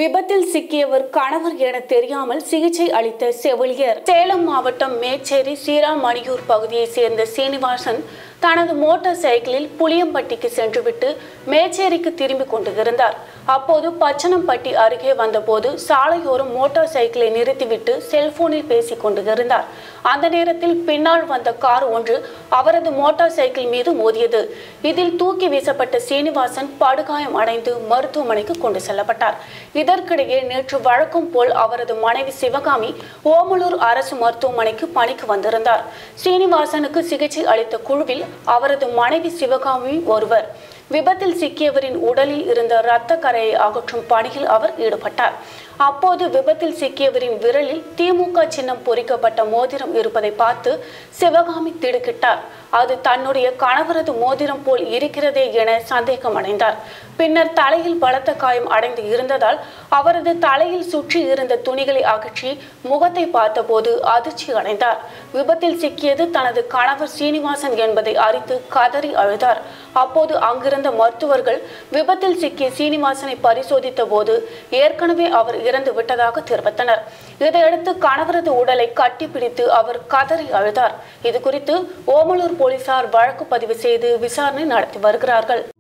விபத்தில் சிக்கியவர் கணவர் என தெரியாமல் சிகிச்சை அளித்த செவிலியர் சேலம் மாவட்டம் மேச்சேரி சீராமணியூர் பகுதியைச் சேர்ந்த சீனிவாசன் தனது மோட்டார் சைக்கிளில் புளியம்பட்டிக்கு சென்றுவிட்டு மேச்சேரிக்கு திரும்பி கொண்டு இருந்தார் அப்போது பச்சனம்பட்டி அருகே வந்தபோது சாலையோரம் மோட்டார் சைக்கிளை நிறுத்திவிட்டு செல்போனில் பேசிக் கொண்டு இருந்தார் அந்த நேரத்தில் பின்னால் வந்த கார் ஒன்று அவரது மோட்டார் சைக்கிள் மீது மோதியது இதில் தூக்கி வீசப்பட்ட சீனிவாசன் படுகாயம் அடைந்து மருத்துவமனைக்கு கொண்டு செல்லப்பட்டார் இதற்கிடையே நேற்று வழக்கம் போல் அவரது மனைவி சிவகாமி ஓமலூர் அரசு மருத்துவமனைக்கு பணிக்கு வந்திருந்தார் சீனிவாசனுக்கு சிகிச்சை அளித்த குழுவில் அவரது மனைவி சிவகாமி ஒருவர் விபத்தில் சிக்கியவரின் உடலில் இருந்த இரத்த கரையை அகற்றும் பணியில் அவர் ஈடுபட்டார் அப்போது விபத்தில் சிக்கியவரின் விரலில் திமுக சின்னம் பொறிக்கப்பட்ட மோதிரம் இருப்பதை பார்த்து சிவகாமி திடுக்கிட்டார் அது தன்னுடைய கணவரது மோதிரம் போல் இருக்கிறதே என சந்தேகம் அடைந்தார் பின்னர் தலையில் பலத்த காயம் அடைந்து இருந்ததால் அவரது தலையில் சுற்றி இருந்த துணிகளை அகற்றி முகத்தை பார்த்தபோது அதிர்ச்சி அடைந்தார் விபத்தில் சிக்கியது தனது கணவர் சீனிவாசன் என்பதை அறிந்து கதறி அழுதார் அப்போது அங்கிருந்த மருத்துவர்கள் விபத்தில் சிக்கிய சீனிவாசனை பரிசோதித்த போது ஏற்கனவே அவர் இறந்து விட்டதாக தெரிவித்தனர் இதையடுத்து கணவரது உடலை கட்டிப்பிடித்து அவர் கதறி அழுதார் இது குறித்து ஓமலூர் போலீசார் வழக்கு பதிவு செய்து விசாரணை நடத்தி வருகிறார்கள்